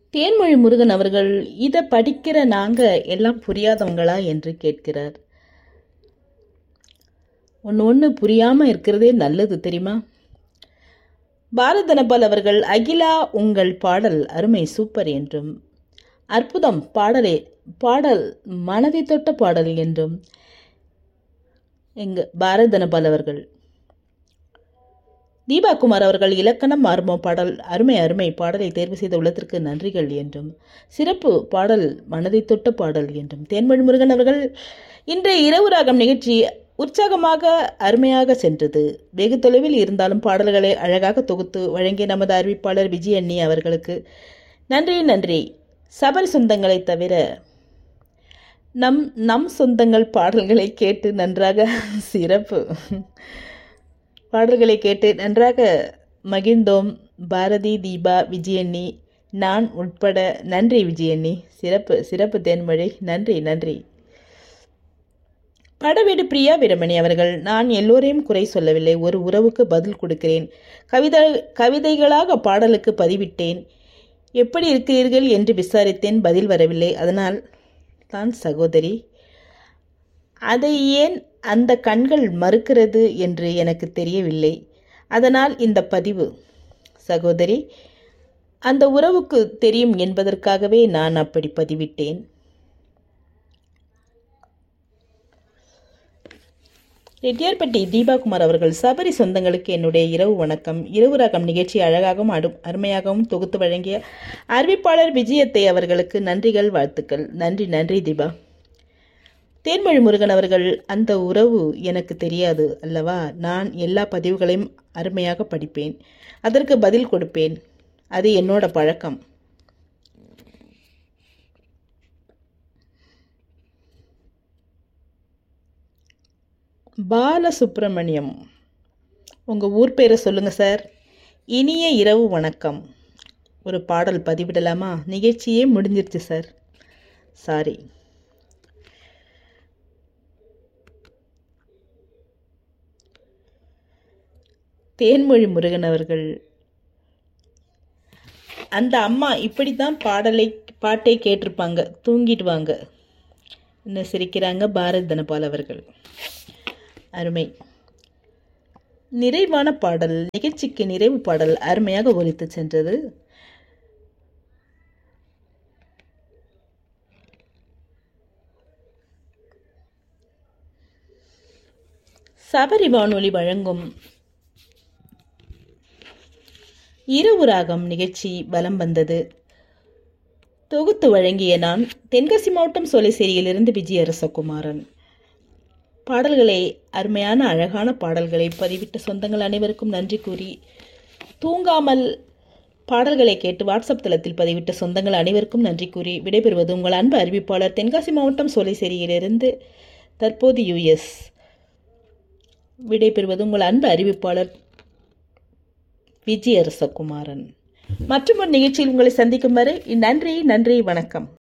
தேன்மொழி முருகன் அவர்கள் இதை படிக்கிற நாங்க எல்லாம் புரியாதவங்களா என்று கேட்கிறார் ஒன்று ஒன்று புரியாமல் இருக்கிறதே நல்லது தெரியுமா பாரதனபால் அவர்கள் அகிலா உங்கள் பாடல் அருமை சூப்பர் என்றும் அற்புதம் பாடலே பாடல் மனதை தொட்ட பாடல் என்றும் எங்க பாரதனபால் அவர்கள் தீபா குமார் அவர்கள் இலக்கணம் ஆர்வம் பாடல் அருமை அருமை பாடலை தேர்வு செய்த உள்ளத்திற்கு நன்றிகள் என்றும் சிறப்பு பாடல் மனதை தொட்ட பாடல் என்றும் தேன்மொழி முருகன் அவர்கள் இன்றைய இரவு ராகம் நிகழ்ச்சி உற்சாகமாக அருமையாக சென்றது வெகு தொலைவில் இருந்தாலும் பாடல்களை அழகாக தொகுத்து வழங்கிய நமது அறிவிப்பாளர் விஜய் அண்ணி அவர்களுக்கு நன்றி நன்றி சபரி சொந்தங்களை தவிர நம் நம் சொந்தங்கள் பாடல்களை கேட்டு நன்றாக சிறப்பு பாடல்களை கேட்டு நன்றாக மகிழ்ந்தோம் பாரதி தீபா விஜயண்ணி நான் உட்பட நன்றி விஜயண்ணி சிறப்பு சிறப்பு தேன்மொழி நன்றி நன்றி படவீடு பிரியா வீரமணி அவர்கள் நான் எல்லோரையும் குறை சொல்லவில்லை ஒரு உறவுக்கு பதில் கொடுக்கிறேன் கவிதை கவிதைகளாக பாடலுக்கு பதிவிட்டேன் எப்படி இருக்கிறீர்கள் என்று விசாரித்தேன் பதில் வரவில்லை அதனால் தான் சகோதரி அதை ஏன் அந்த கண்கள் மறுக்கிறது என்று எனக்கு தெரியவில்லை அதனால் இந்த பதிவு சகோதரி அந்த உறவுக்கு தெரியும் என்பதற்காகவே நான் அப்படி பதிவிட்டேன் ரெட்டியார்பட்டி தீபாகுமார் அவர்கள் சபரி சொந்தங்களுக்கு என்னுடைய இரவு வணக்கம் இரவு ரகம் நிகழ்ச்சி அழகாகவும் அடு அருமையாகவும் தொகுத்து வழங்கிய அறிவிப்பாளர் விஜயத்தை அவர்களுக்கு நன்றிகள் வாழ்த்துக்கள் நன்றி நன்றி தீபா தேன்மொழி முருகன் அவர்கள் அந்த உறவு எனக்கு தெரியாது அல்லவா நான் எல்லா பதிவுகளையும் அருமையாக படிப்பேன் அதற்கு பதில் கொடுப்பேன் அது என்னோட பழக்கம் பாலசுப்ரமணியம் உங்கள் ஊர் பேரை சொல்லுங்கள் சார் இனிய இரவு வணக்கம் ஒரு பாடல் பதிவிடலாமா நிகழ்ச்சியே முடிஞ்சிருச்சு சார் சாரி தேன்மொழி முருகன் அவர்கள் அந்த அம்மா இப்படி தான் பாடலை பாட்டை கேட்டிருப்பாங்க தூங்கிடுவாங்க இன்னும் சிரிக்கிறாங்க பாரத் தனபால் அவர்கள் அருமை நிறைவான பாடல் நிகழ்ச்சிக்கு நிறைவு பாடல் அருமையாக ஒலித்து சென்றது சபரி வானொலி வழங்கும் இரவு ராகம் நிகழ்ச்சி வலம் வந்தது தொகுத்து வழங்கிய நான் தென்காசி மாவட்டம் சோலைசேரியிலிருந்து விஜய அரசகுமாரன் பாடல்களை அருமையான அழகான பாடல்களை பதிவிட்ட சொந்தங்கள் அனைவருக்கும் நன்றி கூறி தூங்காமல் பாடல்களை கேட்டு வாட்ஸ்அப் தளத்தில் பதிவிட்ட சொந்தங்கள் அனைவருக்கும் நன்றி கூறி விடைபெறுவது உங்கள் அன்பு அறிவிப்பாளர் தென்காசி மாவட்டம் சோலைசேரியிலிருந்து தற்போது யுஎஸ் விடைபெறுவது உங்கள் அன்பு அறிவிப்பாளர் விஜய் அரசகுமாரன் மற்றும் ஒரு நிகழ்ச்சியில் உங்களை சந்திக்கும் வரை நன்றி நன்றி வணக்கம்